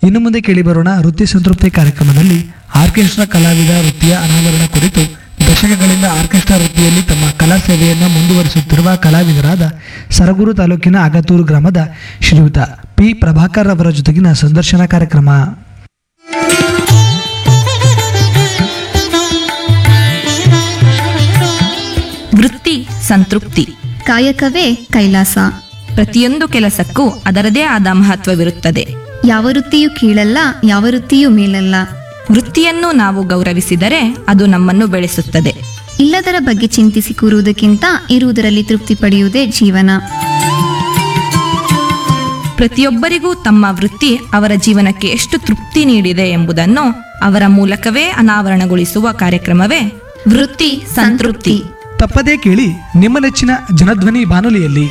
ಇನ್ನು ಮುಂದೆ ಕೇಳಿಬರೋಣ ವೃತ್ತಿ ಸಂತೃಪ್ತಿ ಕಾರ್ಯಕ್ರಮದಲ್ಲಿ ಆರ್ಕೆಸ್ಟ್ರಾ ಕಲಾವಿದ ವೃತ್ತಿಯ ಅನಾವರಣ ಕುರಿತು ದಶಕಗಳಿಂದ ಆರ್ಕೆಸ್ಟ್ರಾ ವೃತ್ತಿಯಲ್ಲಿ ತಮ್ಮ ಕಲಾ ಸೇವೆಯನ್ನು ಮುಂದುವರಿಸುತ್ತಿರುವ ಕಲಾವಿದರಾದ ಸರಗೂರು ತಾಲೂಕಿನ ಅಗತೂರು ಗ್ರಾಮದ ಶ್ರೀಯುತ ಪಿ ಪ್ರಭಾಕರ್ ಅವರ ಜೊತೆಗಿನ ಸಂದರ್ಶನ ಕಾರ್ಯಕ್ರಮ ವೃತ್ತಿ ಸಂತೃಪ್ತಿ ಕಾಯಕವೇ ಕೈಲಾಸ ಪ್ರತಿಯೊಂದು ಕೆಲಸಕ್ಕೂ ಅದರದೇ ಆದ ಮಹತ್ವವಿರುತ್ತದೆ ಯಾವ ವೃತ್ತಿಯೂ ಕೀಳಲ್ಲ ಯಾವ ವೃತ್ತಿಯೂ ಮೇಲಲ್ಲ ವೃತ್ತಿಯನ್ನು ನಾವು ಗೌರವಿಸಿದರೆ ಅದು ನಮ್ಮನ್ನು ಬೆಳೆಸುತ್ತದೆ ಇಲ್ಲದರ ಬಗ್ಗೆ ಚಿಂತಿಸಿ ಕೂರುವುದಕ್ಕಿಂತ ಇರುವುದರಲ್ಲಿ ತೃಪ್ತಿ ಪಡೆಯುವುದೇ ಜೀವನ ಪ್ರತಿಯೊಬ್ಬರಿಗೂ ತಮ್ಮ ವೃತ್ತಿ ಅವರ ಜೀವನಕ್ಕೆ ಎಷ್ಟು ತೃಪ್ತಿ ನೀಡಿದೆ ಎಂಬುದನ್ನು ಅವರ ಮೂಲಕವೇ ಅನಾವರಣಗೊಳಿಸುವ ಕಾರ್ಯಕ್ರಮವೇ ವೃತ್ತಿ ಸಂತೃಪ್ತಿ ತಪ್ಪದೇ ಕೇಳಿ ನಿಮ್ಮ ನೆಚ್ಚಿನ ಜನಧ್ವನಿ ಬಾನುಲಿಯಲ್ಲಿ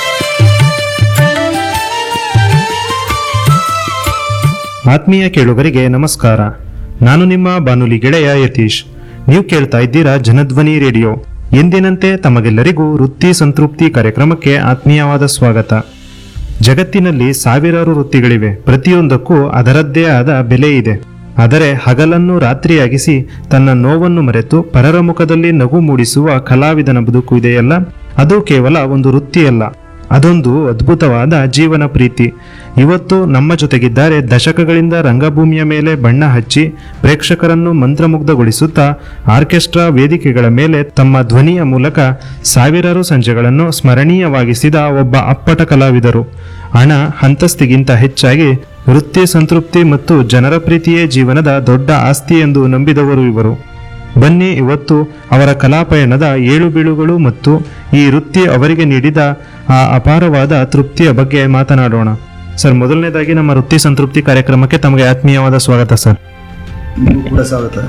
ಆತ್ಮೀಯ ಕೇಳುಗರಿಗೆ ನಮಸ್ಕಾರ ನಾನು ನಿಮ್ಮ ಬಾನುಲಿ ಗೆಳೆಯ ಯತೀಶ್ ನೀವು ಕೇಳ್ತಾ ಇದ್ದೀರಾ ಜನಧ್ವನಿ ರೇಡಿಯೋ ಎಂದಿನಂತೆ ತಮಗೆಲ್ಲರಿಗೂ ವೃತ್ತಿ ಸಂತೃಪ್ತಿ ಕಾರ್ಯಕ್ರಮಕ್ಕೆ ಆತ್ಮೀಯವಾದ ಸ್ವಾಗತ ಜಗತ್ತಿನಲ್ಲಿ ಸಾವಿರಾರು ವೃತ್ತಿಗಳಿವೆ ಪ್ರತಿಯೊಂದಕ್ಕೂ ಅದರದ್ದೇ ಆದ ಬೆಲೆ ಇದೆ ಆದರೆ ಹಗಲನ್ನು ರಾತ್ರಿಯಾಗಿಸಿ ತನ್ನ ನೋವನ್ನು ಮರೆತು ಪರರ ಮುಖದಲ್ಲಿ ನಗು ಮೂಡಿಸುವ ಕಲಾವಿದನ ಬದುಕು ಇದೆಯಲ್ಲ ಅದು ಕೇವಲ ಒಂದು ವೃತ್ತಿಯಲ್ಲ ಅದೊಂದು ಅದ್ಭುತವಾದ ಜೀವನ ಪ್ರೀತಿ ಇವತ್ತು ನಮ್ಮ ಜೊತೆಗಿದ್ದಾರೆ ದಶಕಗಳಿಂದ ರಂಗಭೂಮಿಯ ಮೇಲೆ ಬಣ್ಣ ಹಚ್ಚಿ ಪ್ರೇಕ್ಷಕರನ್ನು ಮಂತ್ರಮುಗ್ಧಗೊಳಿಸುತ್ತಾ ಆರ್ಕೆಸ್ಟ್ರಾ ವೇದಿಕೆಗಳ ಮೇಲೆ ತಮ್ಮ ಧ್ವನಿಯ ಮೂಲಕ ಸಾವಿರಾರು ಸಂಜೆಗಳನ್ನು ಸ್ಮರಣೀಯವಾಗಿಸಿದ ಒಬ್ಬ ಅಪ್ಪಟ ಕಲಾವಿದರು ಹಣ ಹಂತಸ್ತಿಗಿಂತ ಹೆಚ್ಚಾಗಿ ವೃತ್ತಿ ಸಂತೃಪ್ತಿ ಮತ್ತು ಜನರ ಪ್ರೀತಿಯೇ ಜೀವನದ ದೊಡ್ಡ ಆಸ್ತಿ ಎಂದು ನಂಬಿದವರು ಇವರು ಬನ್ನಿ ಇವತ್ತು ಅವರ ಕಲಾಪಯಣದ ಏಳು ಬೀಳುಗಳು ಮತ್ತು ಈ ವೃತ್ತಿ ಅವರಿಗೆ ನೀಡಿದ ಆ ಅಪಾರವಾದ ತೃಪ್ತಿಯ ಬಗ್ಗೆ ಮಾತನಾಡೋಣ ಸರ್ ಮೊದಲನೇದಾಗಿ ನಮ್ಮ ವೃತ್ತಿ ಸಂತೃಪ್ತಿ ಕಾರ್ಯಕ್ರಮಕ್ಕೆ ತಮಗೆ ಆತ್ಮೀಯವಾದ ಸ್ವಾಗತ ಸರ್ ನಿಮಗೂ ಕೂಡ ಸ್ವಾಗತ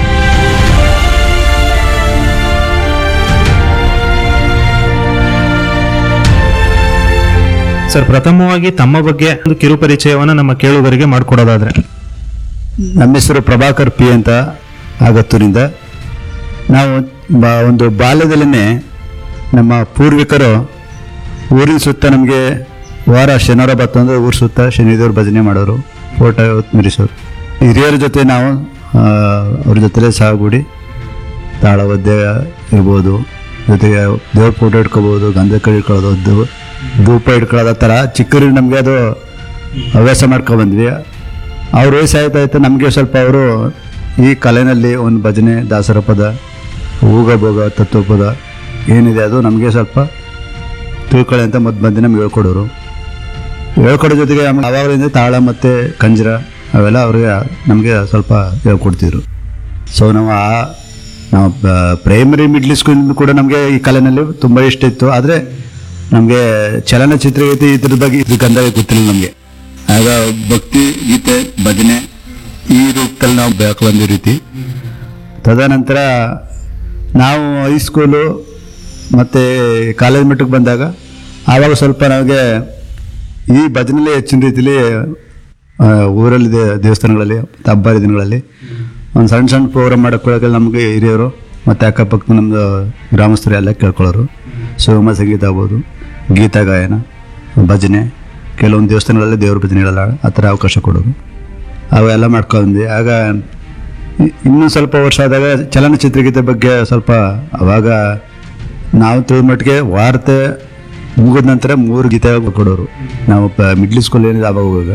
ಸರ್ ಪ್ರಥಮವಾಗಿ ತಮ್ಮ ಬಗ್ಗೆ ಒಂದು ಕಿರು ಪರಿಚಯವನ್ನು ನಮ್ಮ ಕೇಳುಗರಿಗೆ ಮಾಡಿಕೊಡೋದಾದ್ರೆ ನಮ್ಮ ಹೆಸರು ಪ್ರಭಾಕರ್ ಪಿ ಅಂತ ಆಗತ್ತೂರಿಂದ ನಾವು ಬ- ಒಂದು ಬಾಲ್ಯದಲ್ಲೇ ನಮ್ಮ ಪೂರ್ವಿಕರು ಊರಿನ ಸುತ್ತ ನಮಗೆ ವಾರ ಶನಿವಾರ ಬತ್ತಂದ್ರೆ ಊರ ಸುತ್ತ ಶನಿದೇವ್ರ ಭಜನೆ ಮಾಡೋರು ಫೋಟೋ ಮಿರಿಸೋರು ಹಿರಿಯರ ಜೊತೆ ನಾವು ಆ, ಅವ್ರ ಜೊತೆಲೇ ಸಾಗುಡಿ ತಾಳವದ್ಯ ಇರ್ಬೋದು ಜೊತೆಗೆ ದೇವ್ರ ಫೋಟೋ ಇಟ್ಕೋಬೋದು ಗಂಧ ಕೈ ಇಟ್ಕೊಳ್ಳೋದು ಧೂ- ಧೂಪ ಇಟ್ಕೊಳ್ಳೋದು ಆ ಥರ ಚಿಕ್ಕರಿಗೆ ನಮಗೆ ಅದು ಹವ್ಯಾಸ ಮಾಡ್ಕೊಬಂದ್ವಿ ಅವ್ರ ವಯಸ್ಸಾಯ್ತಾ ಆಯ್ತಾ ನಮಗೆ ಸ್ವಲ್ಪ ಅವರು ಈ ಕಲೆನಲ್ಲಿ ಒಂದು ಭಜನೆ ದಾಸರ ಪದ ಹೂಗ ಭೋಗ ತತ್ವಪದ ಏನಿದೆ ಅದು ನಮಗೆ ಸ್ವಲ್ಪ ತಿಳ್ಕೊಳ್ಳಿ ಅಂತ ಮದ್ದು ಬಂದು ನಮ್ಗೆ ಹೇಳ್ಕೊಡೋರು ಹೇಳ್ಕೊಡೋ ಜೊತೆಗೆ ಆಮೇಲೆ ಅವಾಗಲಿಂದ ತಾಳ ಮತ್ತು ಕಂಜರ ಅವೆಲ್ಲ ಅವ್ರಿಗೆ ನಮಗೆ ಸ್ವಲ್ಪ ಹೇಳ್ಕೊಡ್ತಿದ್ರು ಸೊ ನಾವು ಆ ನಾವು ಪ್ರೈಮರಿ ಮಿಡ್ಲ್ ಸ್ಕೂಲ್ ಕೂಡ ನಮಗೆ ಈ ಕಲೆನಲ್ಲಿ ತುಂಬ ಇಷ್ಟ ಇತ್ತು ಆದರೆ ನಮಗೆ ಚಲನಚಿತ್ರಗೀತೆ ಈ ಥರದ ಬಗ್ಗೆ ಇದು ಗಂಧ ಗೊತ್ತಿಲ್ಲ ನಮಗೆ ಆಗ ಭಕ್ತಿ ಗೀತೆ ಭಜನೆ ಈ ರೂಪದಲ್ಲಿ ನಾವು ಬೆಳಕು ಬಂದಿರೋ ರೀತಿ ತದನಂತರ ನಾವು ಹೈಸ್ಕೂಲು ಮತ್ತು ಕಾಲೇಜ್ ಮಟ್ಟಕ್ಕೆ ಬಂದಾಗ ಆವಾಗ ಸ್ವಲ್ಪ ನಮಗೆ ಈ ಭಜನೆಯಲ್ಲಿ ಹೆಚ್ಚಿನ ರೀತಿಯಲ್ಲಿ ಆ, ಊರಲ್ಲಿ ದೇ- ದೇವಸ್ಥಾನಗಳಲ್ಲಿ ಮತ್ತು ಹಬ್ಬ ದಿನಗಳಲ್ಲಿ ಒಂದು ಸಣ್ಣ ಸಣ್ಣ ಪ್ರೋಗ್ರಾಮ್ ಮಾಡೋಕ್ಕೊಳಗೆ ನಮಗೆ ಹಿರಿಯರು ಮತ್ತು ಅಕ್ಕಪಕ್ಕ ನಮ್ಮದು ಗ್ರಾಮಸ್ಥರು ಎಲ್ಲ ಕೇಳ್ಕೊಳ್ಳೋರು ಸುಗಮ ಸಂಗೀತ ಆಗ್ಬೋದು ಗೀತ ಗಾಯನ ಭಜನೆ ಕೆಲವೊಂದು ದೇವಸ್ಥಾನಗಳಲ್ಲಿ ದೇವ್ರ ಭಜನೆಗಳೆಲ್ಲ ಆ ಥರ ಅವಕಾಶ ಕೊಡೋರು ಅವೆಲ್ಲ ಮಾಡ್ಕೊಂಡ್ವಿ ಆಗ ಇ- ಇನ್ನೂ ಸ್ವಲ್ಪ ವರ್ಷ ಆದಾಗ ಚಲನಚಿತ್ರಗೀತೆ ಬಗ್ಗೆ ಸ್ವಲ್ಪ ಅವಾಗ ನಾವು ತಿಳಿದ ಮಟ್ಟಿಗೆ ವಾರ್ತೆ ಮುಗಿದ ನಂತರ ಮೂರು ಗೀತೆ ಕೊಡೋರು ನಾವು ಮಿಡ್ಲ್ ಸ್ಕೂಲ್ ಏನಿದೆ ಆವಾಗ ಹೋಗುವಾಗ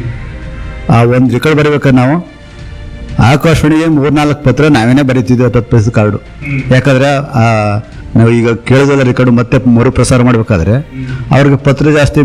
ಆ ಒಂದು ರೆಕಾರ್ಡ್ ಬರೀಬೇಕಾದ್ರೆ ನಾವು ಆಕಾಶವಾಣಿಗೆ ಮೂರ್ನಾಲ್ಕು ಪತ್ರ ನಾವೇನೇ ಬರೀತಿದ್ವಿ ಹತ್ತು ಪೈಸೆ ಕಾರ್ಡು ಯಾಕಂದ್ರೆ ಆ ನಾವು ಈಗ ಕೇಳೋದಲ್ಲ ರೆಕಾರ್ಡು ಮತ್ತೆ ಮರು ಪ್ರಸಾರ ಮಾಡಬೇಕಾದ್ರೆ ಅವ್ರಿಗೆ ಪತ್ರ ಜಾಸ್ತಿ